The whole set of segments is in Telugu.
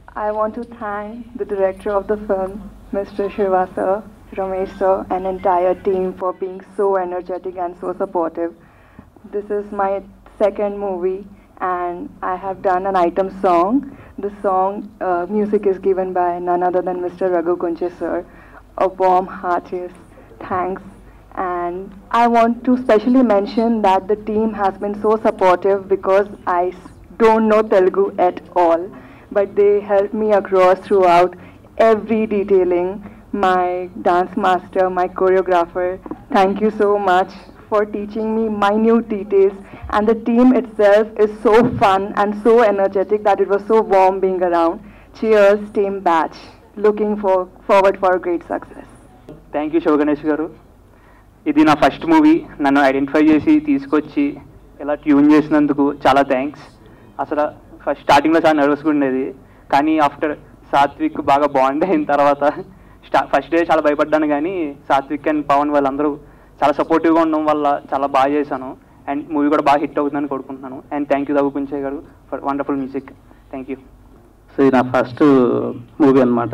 I want to thank the director of the film, Mr. Shiva sir, Ramesh sir, and entire team for being so energetic and so supportive. This is my second movie, and I have done an item song. The song uh, music is given by none other than Mr. Raghu Kunche sir. A warm heartiest thanks. And I want to specially mention that the team has been so supportive because I s- don't know Telugu at all, but they helped me across throughout every detailing. My dance master, my choreographer, thank you so much for teaching me minute details. And the team itself is so fun and so energetic that it was so warm being around. Cheers, team batch. Looking for, forward for a great success. Thank you Shiva Ganesh garu ఇది నా ఫస్ట్ మూవీ నన్ను ఐడెంటిఫై చేసి తీసుకొచ్చి ఇలా ట్యూన్ చేసినందుకు చాలా థ్యాంక్స్ అసలు ఫస్ట్ స్టార్టింగ్లో చాలా నర్వస్గా ఉండేది కానీ ఆఫ్టర్ సాత్విక్ బాగా బాండ్ అయిన తర్వాత స్టా ఫస్ట్ డే చాలా భయపడ్డాను కానీ సాత్విక్ అండ్ పవన్ వాళ్ళందరూ చాలా సపోర్టివ్గా ఉండడం వల్ల చాలా బాగా చేశాను అండ్ మూవీ కూడా బాగా హిట్ అవుతుందని కోరుకుంటున్నాను and thank you Raghu Kunche garu for wonderful music thank you so ఇది నా ఫస్ట్ మూవీ అనమాట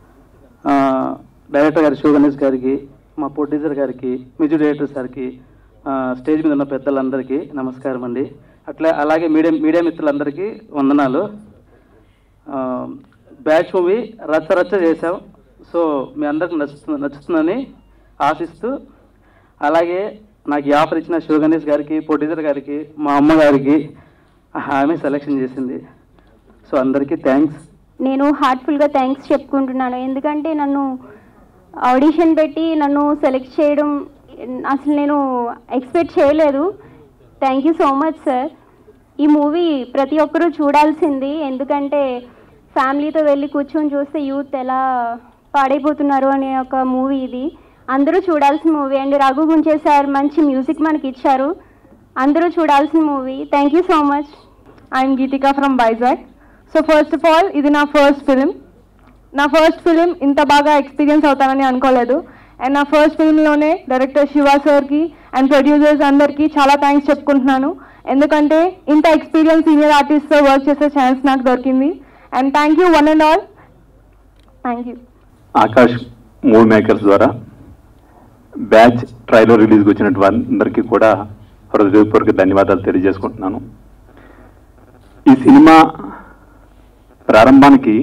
డైరెక్టర్ గారి శివ గణేష్ గారికి మా ప్రొడ్యూసర్ గారికి మ్యూజిక్ డైరెక్టర్ సార్కి ఆ, స్టేజ్ మీద ఉన్న పెద్దలందరికీ నమస్కారం అండి అట్లా అలాగే మీడియా మీడియా మిత్రులందరికీ వందనాలు ఆ, బ్యాచ్ మూవీ రచ్చ రచ్చ చేసాం సో మీ అందరికి నచ్చుతుంది నచ్చుతుందని ఆశిస్తూ అలాగే నాకు ఈ ఆఫర్ ఇచ్చిన శివ గణేష్ గారికి ప్రొడ్యూసర్ గారికి మా అమ్మ గారికి ఆమె సెలెక్షన్ చేసింది సో అందరికీ థ్యాంక్స్ నేను హార్ట్ఫుల్గా థ్యాంక్స్ చెప్పుకుంటున్నాను ఎందుకంటే నన్ను ఆడిషన్ పెట్టి నన్ను సెలెక్ట్ చేయడం అసలు నేను ఎక్స్పెక్ట్ చేయలేదు thank you so much sir ఈ మూవీ ప్రతి ఒక్కరూ చూడాల్సింది ఎందుకంటే ఫ్యామిలీతో వెళ్ళి కూర్చొని చూస్తే యూత్ ఎలా పాడైపోతున్నారు అనే ఒక మూవీ ఇది అందరూ చూడాల్సిన movie and Raghu Kunche sir మంచి మ్యూజిక్ మనకి ఇచ్చారు అందరూ చూడాల్సిన movie thank you so much I'm Geethika from Vizag so first of all ఇది నా ఫస్ట్ ఫిలిం నా ఫస్ట్ ఫిలిం ఇంత బాగా ఎక్స్పీరియన్స్ అవుతానని అనుకోలేదు అండ్ నా ఫస్ట్ ఫిలింలోనే డైరెక్టర్ శివ సార్కి అండ్ ప్రొడ్యూసర్స్ అందరికీ చాలా థ్యాంక్స్ చెప్పుకుంటున్నాను ఎందుకంటే ఇంత ఎక్స్పీరియన్స్ సీనియర్ ఆర్టిస్ట్తో వర్క్ చేసే ఛాన్స్ నాకు దొరికింది and thank you one and all thank you Akash movie makers ద్వారా బ్యాచ్ ట్రైలర్ రిలీజ్కి వచ్చినటువంటి అందరికీ కూడా హృదయపూర్వక ధన్యవాదాలు తెలియజేసుకుంటున్నాను ఈ సినిమా ప్రారంభానికి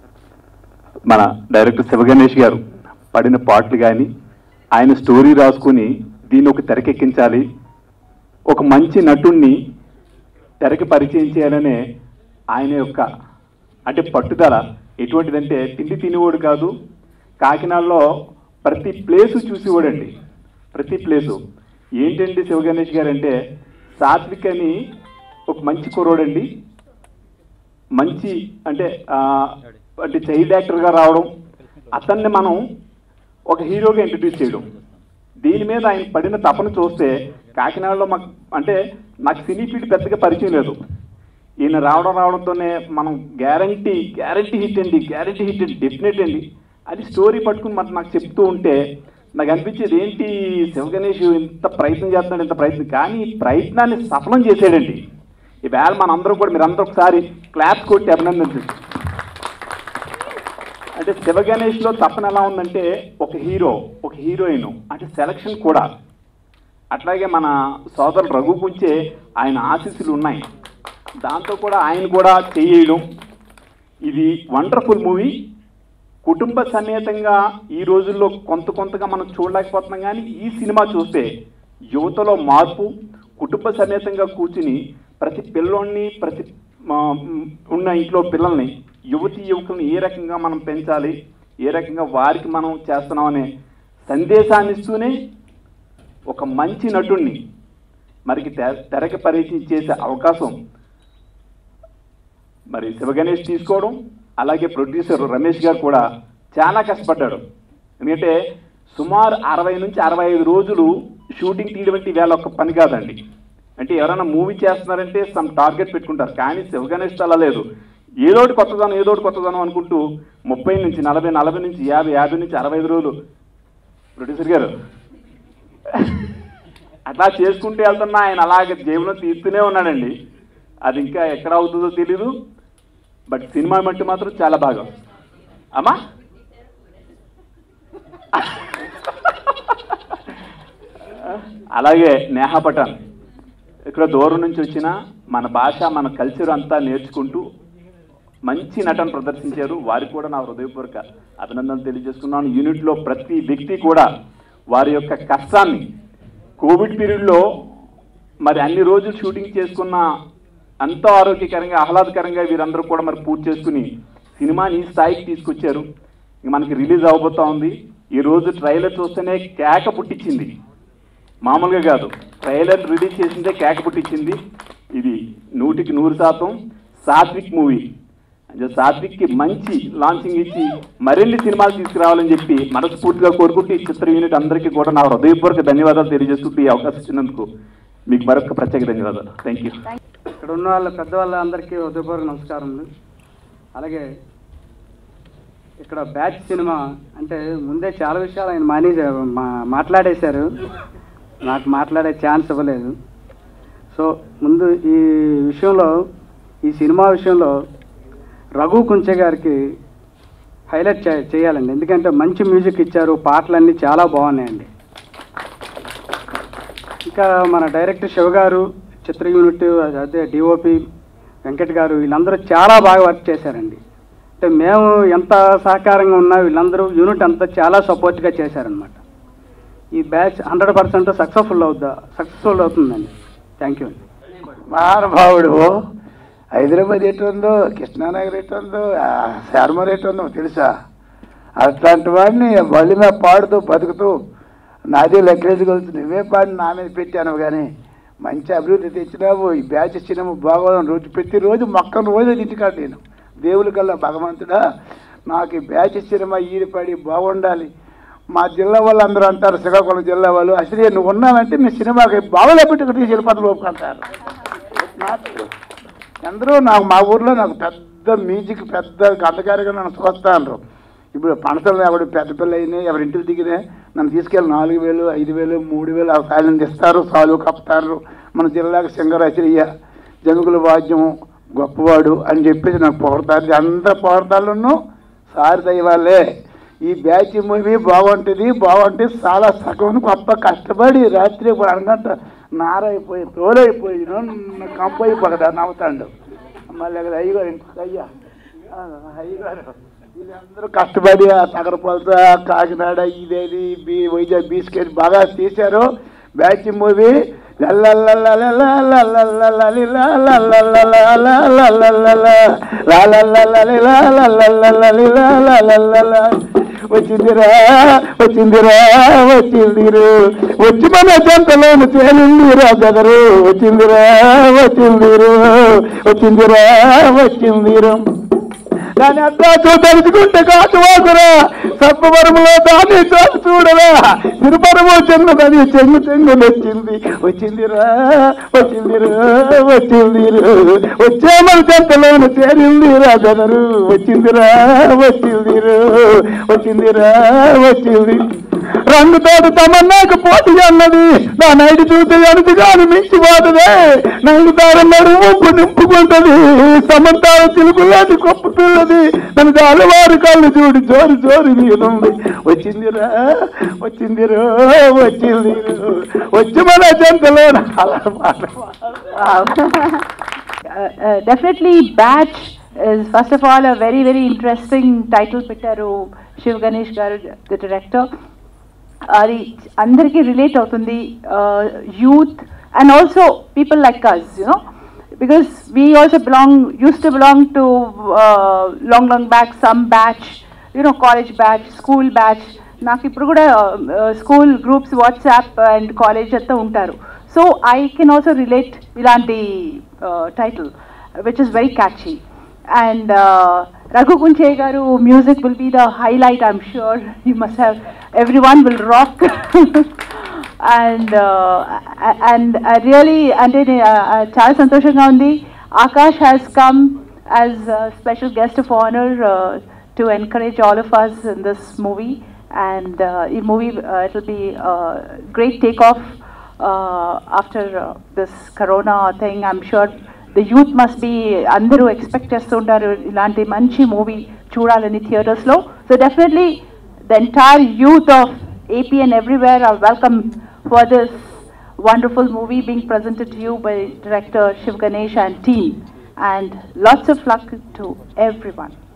మన డైరెక్టర్ శివగణేష్ గారు పడిన పాటలు కానీ ఆయన స్టోరీ రాసుకుని దీన్ని ఒక తెరకెక్కించాలి ఒక మంచి నటుణ్ణి తెరకి పరిచయం చేయాలనే ఆయన యొక్క అంటే పట్టుదల ఎటువంటిదంటే తిండి తినేవాడు కాదు కాకినాడలో ప్రతి ప్లేసు చూసేవాడండి ప్రతి ప్లేసు ఏంటండి శివగణేష్ గారు అంటే సాత్విక్ అని ఒక మంచి కుర్రోడండి మంచి అంటే ఆ, అంటే చైల్డ్ యాక్టర్గా రావడం అతన్ని మనం ఒక హీరోగా ఇంట్రడ్యూస్ చేయడం దీని మీద ఆయన పడిన తపన చూస్తే కాకినాడలో మాకు అంటే నాకు సినీ ఫీల్డ్ పెద్దగా పరిచయం లేదు ఈయన రావడం రావడంతోనే మనం గ్యారంటీ గ్యారంటీ హిట్ అండి గ్యారంటీ హిట్ అండి డెఫినెట్ అండి అది స్టోరీ పట్టుకుని మరి నాకు చెప్తూ ఉంటే నాకు అనిపించేది ఏంటి శివగణేష్ ఇంత ప్రయత్నం చేస్తున్నాడు ఇంత ప్రయత్నం కానీ ఈ ప్రయత్నాన్ని సఫలం చేసాడండి ఈవేళ మనందరూ కూడా మీరందరూ ఒకసారి క్లాప్స్ కొట్టి అభినందించండి అంటే శివ గణేష్లో తప్పన ఎలా ఉందంటే ఒక హీరో ఒక హీరోయిన్ అంటే సెలక్షన్ కూడా అట్లాగే మన సోదరుడు రఘు పుంచే ఆయన ఆశీస్సులు ఉన్నాయి దాంతో కూడా ఆయన కూడా చేయడం ఇది వండర్ఫుల్ మూవీ కుటుంబ సమేతంగా ఈ రోజుల్లో కొంత కొంతగా మనం చూడలేకపోతున్నాం కానీ ఈ సినిమా చూస్తే యువతలో మార్పు కుటుంబ సమేతంగా కూర్చుని ప్రతి పిల్లోడిని ప్రతి ఆ, ఉన్న ఇంట్లో పిల్లల్ని యువతి యువకుల్ని ఏ రకంగా మనం పెంచాలి ఏ రకంగా వారికి మనం చేస్తున్నామనే సందేశాన్ని ఇస్తూనే ఒక మంచి నటుణ్ణి మరికి తె- తెరకి పరిచయం చేసే అవకాశం మరి శివగణేష్ తీసుకోవడం అలాగే ప్రొడ్యూసర్ రమేష్ గారు కూడా చాలా కష్టపడ్డాడు ఎందుకంటే సుమారు అరవై నుంచి అరవై ఐదు రోజులు షూటింగ్ తీయడం అంటే వేళ ఒక పని కాదండి అంటే ఎవరైనా మూవీ చేస్తున్నారంటే సమ్ టార్గెట్ పెట్టుకుంటారు కానీ శివగణేష్ అలా లేదు ఏదోటి కొత్తదనం ఏదోటి కొత్తదనం అనుకుంటూ ముప్పై నుంచి నలభై నలభై నుంచి యాభై యాభై నుంచి అరవై ఐదు రోజులు ప్రొడ్యూసర్ గారు అట్లా చేసుకుంటూ వెళ్తున్నా ఆయన అలాగే జేబులో తీస్తూనే ఉన్నాడండి అది ఇంకా ఎక్కడ అవుతుందో తెలీదు బట్ సినిమా మట్టి మాత్రం చాలా బాగా అమ్మా అలాగే నేహా పఠాన్ ఇక్కడ దూరం నుంచి వచ్చిన మన భాష మన కల్చర్ అంతా నేర్చుకుంటూ మంచి నటన ప్రదర్శించారు వారికి కూడా నా హృదయపూర్వక అభినందనలు తెలియజేసుకున్నాను యూనిట్లో ప్రతి వ్యక్తి కూడా వారి యొక్క కష్టాన్ని కోవిడ్ పీరియడ్లో మరి అన్ని రోజులు షూటింగ్ చేసుకున్న ఎంతో ఆరోగ్యకరంగా ఆహ్లాదకరంగా వీరందరూ కూడా మరి పూర్తి చేసుకుని సినిమాని ఈ స్థాయికి తీసుకొచ్చారు ఇంక మనకి రిలీజ్ అవబోతా ఉంది ఈ రోజు ట్రైలర్ చూస్తేనే కేక పుట్టించింది మామూలుగా కాదు ట్రైలర్ రిలీజ్ చేసిందే కేక పుట్టించింది ఇది నూటికి నూరు శాతం సాత్విక్ మూవీ అంటే సాత్విక్కి మంచి లాంచింగ్ ఇచ్చి మరిన్ని సినిమాలు తీసుకురావాలని చెప్పి మనస్ఫూర్తిగా కోరుకుంటూ ఈ చిత్ర యూనిట్ అందరికీ కూడా నా హృదయపూర్వక ధన్యవాదాలు తెలియజేసుకుంటూ ఈ అవకాశం ఇచ్చినందుకు మీకు మరొక ప్రత్యేక ధన్యవాదాలు థ్యాంక్ యూ ఇక్కడ ఉన్న వాళ్ళ పెద్దవాళ్ళ అందరికీ హృదయపూర్వక నమస్కారములు అలాగే ఇక్కడ బ్యాచ్ సినిమా అంటే ముందే చాలా విషయాలు ఆయన మానే మా మాట్లాడేశారు నాకు మాట్లాడే ఛాన్స్ ఇవ్వలేదు సో ముందు ఈ విషయంలో ఈ సినిమా విషయంలో రఘు కుంచె గారికి హైలైట్ చే చేయాలండి ఎందుకంటే మంచి మ్యూజిక్ ఇచ్చారు పాటలన్నీ చాలా బాగున్నాయండి ఇంకా మన డైరెక్టర్ శివ గారు చిత్ర యూనిట్ అదే డిఓపి వెంకట్ గారు వీళ్ళందరూ చాలా బాగా వర్క్ చేశారండి అంటే మేము ఎంత సహకారంగా ఉన్నా వీళ్ళందరూ యూనిట్ అంతా చాలా సపోర్ట్గా చేశారనమాట ఈ బ్యాచ్ హండ్రెడ్ పర్సెంట్ సక్సెస్ఫుల్ అవుద్దా సక్సెస్ఫుల్ అవుతుందండి థ్యాంక్ యూ అండి మహానుభావుడు హైదరాబాద్ ఎటు ఉందో కృష్ణానగర్ ఎటు ఉందో ఆ, శారమర్ ఎటు ఉందో తెలుసా అట్లాంటి వాడిని బళ్ళు మీద పాడుతూ బతుకుతూ నాదే లెక్కలేసుకోవచ్చు నువ్వే పాడి నా మీద పెట్టాను కానీ మంచి అభివృద్ధి తెచ్చినావు ఈ బ్యాచ్ సినిమా బాగోదని రోజు ప్రతిరోజు మొక్కను రోజు ఇంటికాడు నేను దేవుడి కల్లా భగవంతుడా నాకు ఈ బ్యాచ్ సినిమా ఈడిపడి బాగుండాలి మా జిల్లా వాళ్ళు అందరూ అంటారు శ్రీకాకుళం జిల్లా వాళ్ళు అసలు నువ్వు ఉన్నావంటే మీ సినిమాకి బాగలేపెట్టి ఇక్కడ తీసి వెళ్ళిపోతారు ఒప్పుకుంటారు అందరూ నాకు మా ఊర్లో నాకు పెద్ద మ్యూజిక్ పెద్ద గంధకారిగా నన్ను చూస్తాను ఇప్పుడు పనసలు ఎవడు పెద్ద పిల్ల అయినా ఎవరి ఇంటికి దిగినా నన్ను తీసుకెళ్ళి నాలుగు వేలు ఐదు వేలు మూడు వేలు ఆ ఫ్యాలను ఇస్తారు సాలు కప్పుతారు మన జిల్లాకు సింగరాశ్రయ్య జంగుల వాద్యం గొప్పవాడు అని చెప్పేసి నాకు పొగడతారు అందరు పొగడతాలను సారి దైవాలే ఈ బ్యాచ్ మూవీ బాగుంటుంది బాగుంటుంది చాలా సగం గొప్ప కష్టపడి రాత్రి అనగంట నారైపోయి తోలైపోయి కంపు అయిపోదా నవ్వుతాడు మళ్ళీ అక్కడ అయ్యగారు ఇంకొక అయ్యా ఆ, అయ్యగారు వీళ్ళందరూ కష్టపడి ఆ తగరపలత కాకినాడ ఇదేది బీ వైజాగ్ బీస్కెట్ బాగా తీశారు బ్యాచ్ మూవీ వచ్చిందిరా వచ్చిందిరా వచ్చిందిరు వచ్చి మన జంటలోను తేలిందిరా బెదరు వచ్చిందిరా వచ్చిందిరు వచ్చిందిరా వచ్చిందిరు దాని అద్దా చూదలుచుకుంటే కాదు వాకురా సప్పవరములో దాన్ని చూసి చూడరా తిరుపరము చిన్నదని చెంగు చెంగు వచ్చింది వచ్చిందిరా వచ్చిందిరా వచ్చిందిరు వచ్చే మన చెంతలోను చేరిందిరా జనరు వచ్చిందిరా వచ్చిందిరు వచ్చిందిరా వచ్చింది రంగుతోటి తమన్నాకు పోటీ అన్నది నా నైటి చూస్తే అణిచి కాని మించిపోతుంది నలుగుతారు నడుము నింపుకుంటది సమంతాల చిలుకులాంటి గొప్ప పిల్లది నన్ను జాలవారి కళ్ళు చూడి జోరి జోరి నీనుంది వచ్చిందిరా వచ్చిందిరో వచ్చింది వచ్చి మన జంతలో అలా మాట uh, uh, definitely batch is first of all a very very interesting title పెట్టారు శివ్ గణేష్ గారు ద డైరెక్టర్ అది అందరికీ రిలేట్ అవుతుంది youth and also people like us you know because we also belong use to belong to long long back some batch you know college batch school batch నాకు ఇప్పుడు కూడా school groups WhatsApp and college అంతా ఉంటారు so I can also relate ఇలాంటి title which is very catchy and Raghu Kunche garu music will be the highlight I'm sure you must have everyone will rock and and really అంటే నే- uh, చాలా సంతోషంగా ఉంది Akash has come as special guest of honour to encourage all of us in this movie and ఈ movie it will be great take off after this corona thing I'm sure the youth must be అందరూ ఎక్స్పెక్ట్ చేస్తుంటారు ఇలాంటి మంచి మూవీ చూడాలని థియేటర్స్లో so definitely the entire youth of AP and everywhere are welcome for this wonderful movie being presented to you by director Shiv Ganesh and team. And lots of luck to everyone.